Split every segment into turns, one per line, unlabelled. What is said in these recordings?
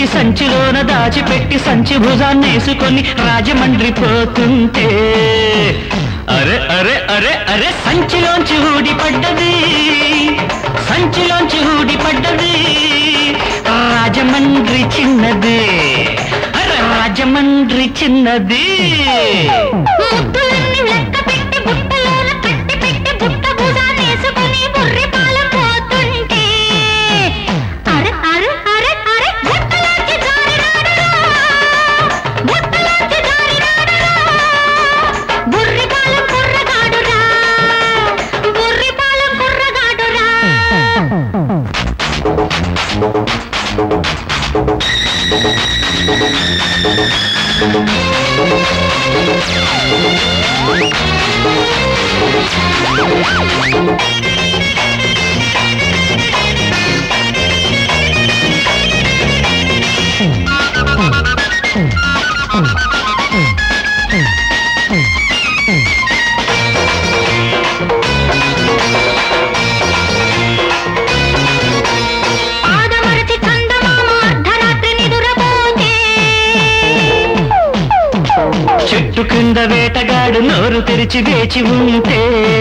పెట్టి సంచిలోన దాచిపెట్టి సంచి భుజాన్నేసుకొని రాజమండ్రి పోతుంటే అరే అరే అరే అరే సంచిలోంచి ఊడిపడ్డది సంచిలోంచి ఊడిపడ్డది రాజమండ్రి చిన్నది అరే రాజమండ్రి చిన్నది
ముద్దులన్నీ లెక్క పెట్టి బుట్టలోన కట్టి పెట్టి బుట్ట భుజాన్నేసుకొని బుర్రి పాలెం పోతుంటే అరే అరే అరే అరే బుట్టలోంచి జారినాడురా బుట్టలోంచి జారినాడురా బుర్రి పాలెం కుర్రగాడురా బుర్రి పాలెం కుర్రగాడురా ఆదమరచి చందమామ అర్ధరాత్రి నిదురపోతే
చెట్టు కింద వేటగాడు నోరు తెరిచి వేచి ఉంటే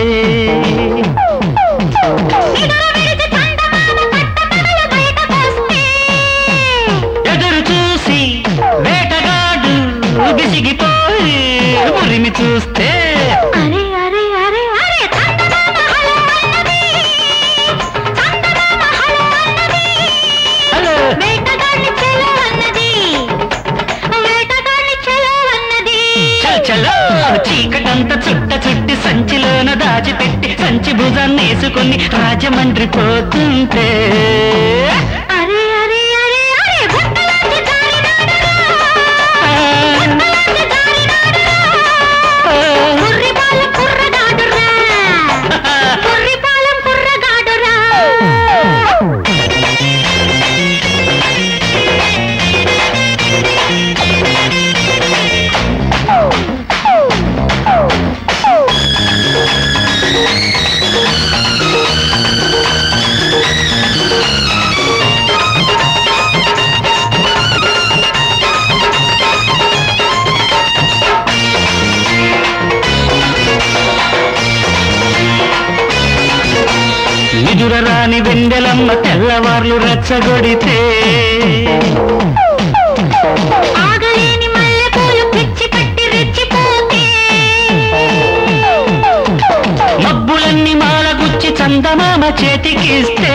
నిదుర విడిచి చందమామ పట్టపగలు బయటకొస్తే
ఎదురు చూసి వేటగాడు విసిగిపోయి ఉరిమి చూస్తే
అరే అరే అరే అరే చందమామ హలో అన్నది చందమామ హలో అన్నది
హలో
వేటగాడిని చెలో అన్నది వేటగాడిని చెలో అన్నది
చల్ చలో చీకటంతా చుట్ట చుట్టి సంచిలోన దాచిపెట్టి సంచి భుజాన్ని వేసుకొని రాజమండ్రి పోతుంటే
అరే అరే అరే అరే బుట్టలోంచి జారినాడురా బుట్టలోంచి జారినాడురా కుర్రిపాలెం కుర్రగాడురా కుర్రిపాలెం కుర్రగాడురా
నిదుర రాని వెండెలమ్మ తెల్లవార్లు రెచ్చగొడితే
ఆగలేని మల్లెపూలు పిచ్చి పట్టి రెచ్చిపోతే
మబ్బులన్నీ మాలగుచ్చి చందమామ చేతికిస్తే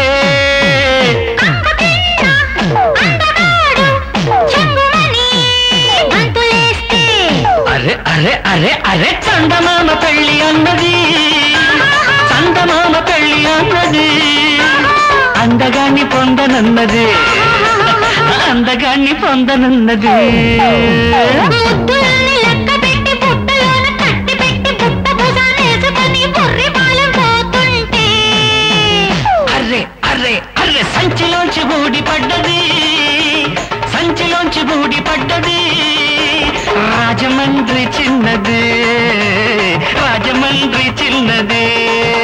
అందగాడు చెంగుమని గంతులేస్తే
అరే అరే అరే అరే చందమామ పెళ్ళి అన్నది చందమామ పెళ్ళి అన్నది అందగాన్ని పొందనున్నది అందగాన్ని పొందనున్నది
ముద్దుల్ని లెక్క పెట్టి బుట్టలోన కట్టి పెట్టి బుట్ట భుజానేసుకొని బుర్రి పాలెం పోతుంటే
అర్రే అర్రే అర్రే సంచిలోంచి ఊడి పడ్డది సంచిలోంచి ఊడి పడ్డది రాజమండ్రి చిన్నది రాజమండ్రి చిన్నది